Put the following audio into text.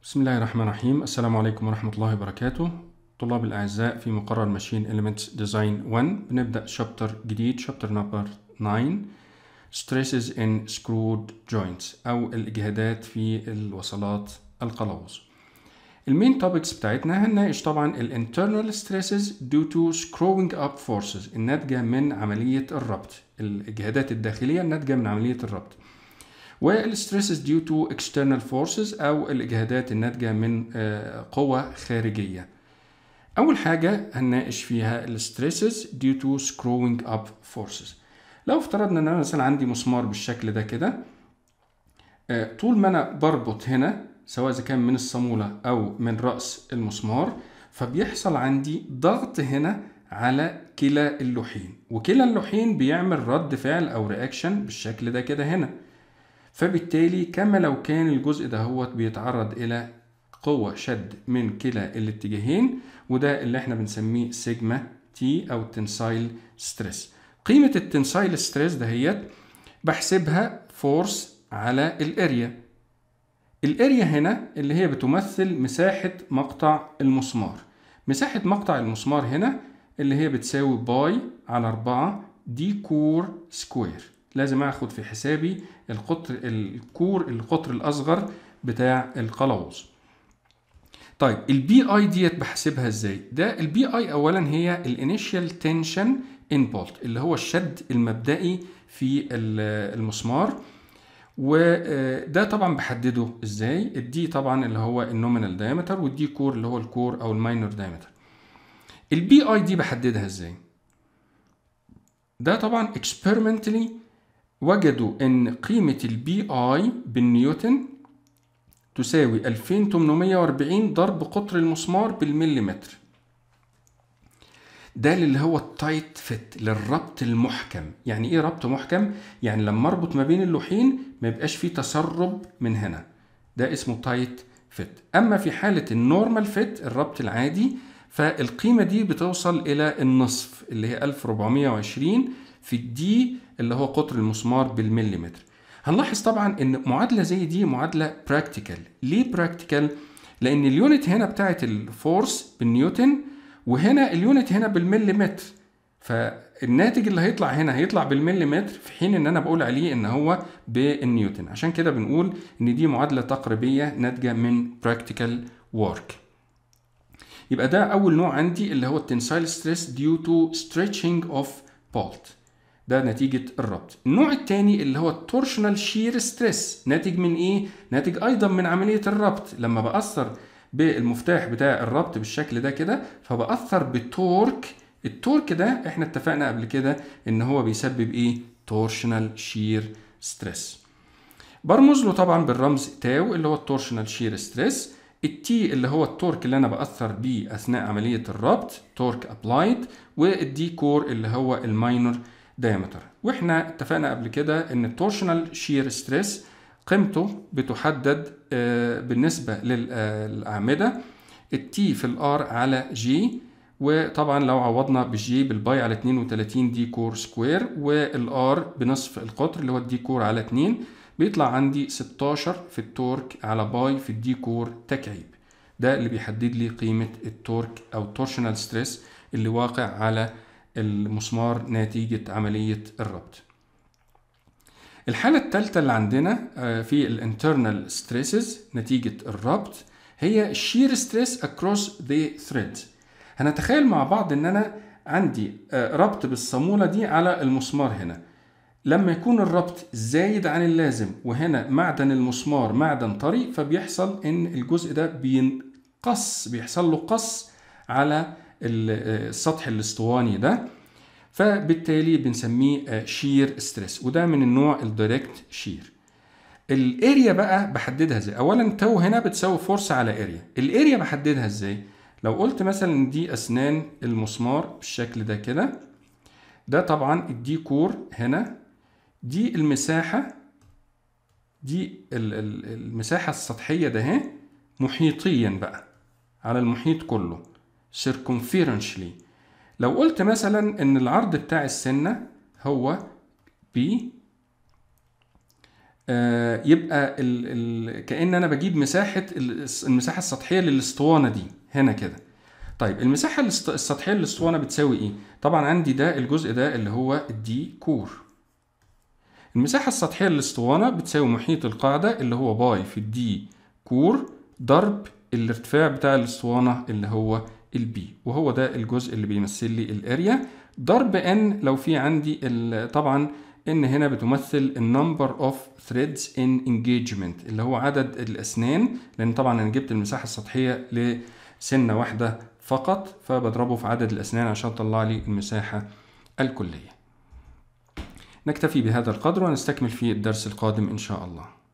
بسم الله الرحمن الرحيم السلام عليكم ورحمة الله وبركاته طلاب الأعزاء في مقرر ماشين Elements Design 1 بنبدأ شابتر جديد شابتر نمبر 9 Stresses in Screwed Joints أو الإجهادات في الوصلات القلاوظ المين توبكس بتاعتنا هنناقش طبعا ال internal stresses due to screwing up forces الناتجة من عملية الربط الإجهادات الداخلية الناتجة من عملية الربط والستريسز ديو تو external forces او الاجهادات الناتجه من قوه خارجيه اول حاجه هنناقش فيها الستريسز ديو تو سكروينج اب فورسز لو افترضنا ان انا مثلا عندي مسمار بالشكل ده كده طول ما انا بربط هنا سواء اذا كان من الصاموله او من راس المسمار فبيحصل عندي ضغط هنا على كلا اللوحين وكلا اللوحين بيعمل رد فعل او رياكشن بالشكل ده كده هنا فبالتالي كما لو كان الجزء ده هو بيتعرض إلى قوة شد من كلا الاتجاهين وده اللي احنا بنسميه سيجما تي أو تنسايل ستريس قيمة التنسايل ستريس دهيت بحسبها فورس على الاريا الاريا هنا اللي هي بتمثل مساحة مقطع المسمار مساحة مقطع المسمار هنا اللي هي بتساوي باي على 4 دي كور سكوير لازم اخد في حسابي القطر الكور القطر الاصغر بتاع القلاوظ طيب البي اي ديت بحسبها ازاي ده البي اي اولا هي الانيشال تنشن انبولت اللي هو الشد المبدئي في المسمار وده طبعا بحدده ازاي الدي طبعا اللي هو النومينال دايمتر والدي كور اللي هو الكور او الماينور دايمتر البي اي دي بحددها ازاي ده طبعا experimentally وجدوا ان قيمة البي اي بالنيوتن تساوي 2840 ضرب قطر المسمار بالمليمتر ده اللي هو التايت فيت للربط المحكم يعني ايه ربط محكم يعني لما اربط ما بين اللوحين ما يبقاش فيه تسرب من هنا ده اسمه تايت فيت اما في حالة النورمال فيت الربط العادي فالقيمة دي بتوصل إلى النصف اللي هي 1420 في الدي اللي هو قطر المسمار بالمليمتر هنلاحظ طبعا ان معادله زي دي معادله براكتيكال ليه براكتيكال لان اليونت هنا بتاعت الفورس بالنيوتن وهنا اليونت هنا بالمليمتر فالناتج اللي هيطلع هنا هيطلع بالمليمتر في حين ان انا بقول عليه ان هو بالنيوتن عشان كده بنقول ان دي معادله تقريبيه ناتجه من براكتيكال ورك يبقى ده اول نوع عندي اللي هو التنسايل ستريس ديو تو ستريتشنج اوف بولت ده نتيجة الربط النوع الثاني اللي هو التورشنال شير ستريس ناتج من ايه؟ ناتج ايضا من عملية الربط لما بأثر بالمفتاح بتاع الربط بالشكل ده كده فبأثر بتورك التورك ده احنا اتفقنا قبل كده ان هو بيسبب ايه؟ تورشنال شير ستريس برمز له طبعا بالرمز تاو اللي هو التورشنال شير ستريس التي اللي هو التورك اللي انا باثر بيه اثناء عمليه الربط تورك ابلايد والدي كور اللي هو الماينور دايمتر واحنا اتفقنا قبل كده ان التورشنال شير ستريس قيمته بتحدد بالنسبه للاعمده التي في الار على جي وطبعا لو عوضنا بالجي بالباي على 32 دي كور سكوير والار بنصف القطر اللي هو الدي كور على 2 بيطلع عندي 16 في التورك على باي في الدي كور تكعيب ده اللي بيحدد لي قيمة التورك أو التورشنال ستريس اللي واقع على المسمار نتيجة عملية الربط الحالة الثالثة اللي عندنا في الانترنال ستريسز نتيجة الربط هي shear stress across the threads هنتخيل مع بعض ان انا عندي ربط بالصامولة دي على المسمار هنا لما يكون الربط زايد عن اللازم وهنا معدن المسمار معدن طري فبيحصل ان الجزء ده بينقص بيحصل له قص على السطح الاسطواني ده فبالتالي بنسميه شير ستريس وده من النوع الدايركت شير الاريا بقى بحددها ازاي اولا تو هنا بتساوي فورس على اريا الاريا بحددها ازاي لو قلت مثلا دي اسنان المسمار بالشكل ده كده ده طبعا الدي كور هنا دي المساحة دي المساحة السطحية ده اهي محيطيا بقى على المحيط كله circumferentially لو قلت مثلا ان العرض بتاع السنة هو B آه يبقى ال ال كأن أنا بجيب مساحة ال- المساحة السطحية للأسطوانة دي هنا كده طيب المساحة الست- السطحية للأسطوانة بتساوي إيه؟ طبعا عندي ده الجزء ده اللي هو الدي كور المساحة السطحية للأسطوانة بتساوي محيط القاعدة اللي هو باي في الدي كور ضرب الارتفاع بتاع الأسطوانة اللي هو البي وهو ده الجزء اللي بيمثل لي الاريا ضرب ان لو في عندي ال- طبعا ان هنا بتمثل النمبر اوف ثريدز ان انجيجمنت اللي هو عدد الاسنان لان طبعا انا جبت المساحه السطحيه لسنه واحده فقط فبضربه في عدد الاسنان عشان اطلع لي المساحه الكليه نكتفي بهذا القدر ونستكمل في الدرس القادم ان شاء الله